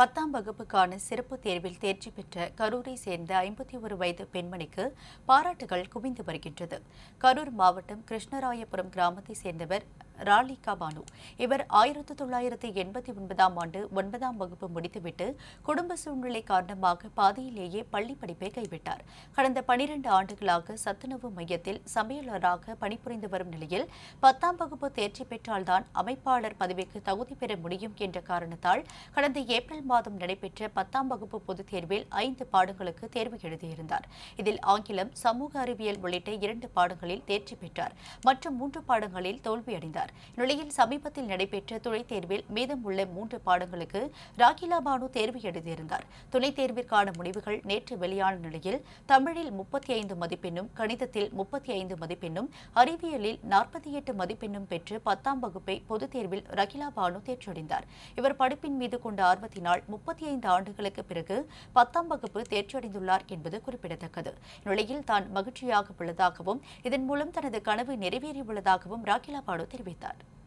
பத்தாம் வகுப்புக்கான சிறப்பு தேர்வில் தேர்ச்சி பெற்ற கரூரை சேர்ந்த ஐம்பத்தி ஒரு வயது பெண்மணிக்கு பாராட்டுகள் குவிந்து வருகின்றது கரூர் மாவட்டம் கிருஷ்ணராயபுரம் கிராமத்தை சேர்ந்தவர் ராலிகா பானு இவர் ஆயிரத்து தொள்ளாயிரத்து எண்பத்தி ஒன்பதாம் ஆண்டு ஒன்பதாம் வகுப்பு முடித்துவிட்டு குடும்ப சூழ்நிலை காரணமாக பாதியிலேயே பள்ளி படிப்பை கைவிட்டார் கடந்த பனிரெண்டு ஆண்டுகளாக சத்துணவு மையத்தில் சமையலராக பணிபுரிந்து வரும் நிலையில் பத்தாம் வகுப்பு தேர்ச்சி பெற்றால்தான் அமைப்பாளர் பதவிக்கு தகுதி பெற முடியும் என்ற காரணத்தால் கடந்த ஏப்ரல் மாதம் நடைபெற்ற பத்தாம் வகுப்பு பொதுத் தேர்வில் ஐந்து பாடங்களுக்கு தேர்வு எழுதியிருந்தார் இதில் ஆங்கிலம் சமூக அறிவியல் உள்ளிட்ட இரண்டு பாடங்களில் தேர்ச்சி பெற்றார் மற்றும் மூன்று பாடங்களில் தோல்வியடைந்தார் நிலையில் சமீபத்தில் நடைபெற்ற துணைத் தேர்வில் மீதமுள்ள மூன்று பாடங்களுக்கு ராகிலா பானு தேர்வு எழுதியிருந்தார் துணைத் தேர்விற்கான முடிவுகள் நேற்று வெளியான நிலையில் தமிழில் முப்பத்தி ஐந்து மதிப்பெண்ணும் கணிதத்தில் முப்பத்தி ஐந்து மதிப்பெண்ணும் அறிவியலில் நாற்பத்தி எட்டு மதிப்பெண்ணும் பெற்று பத்தாம் வகுப்பை பொதுத் தேர்வில் ரகிலா பானு தேர்ச்சியடைந்தார் இவர் படிப்பின் மீது கொண்ட ஆர்வத்தினால் முப்பத்தி ஐந்து ஆண்டுகளுக்கு பிறகு பத்தாம் வகுப்பு தேர்ச்சியடைந்துள்ளார் என்பது குறிப்பிடத்தக்கது நிலையில் தான் மகிழ்ச்சியாக உள்ளதாகவும் இதன் மூலம் தனது கனவு நிறைவேறியுள்ளதாகவும் ராகிலா பானு தெரிவித்தார்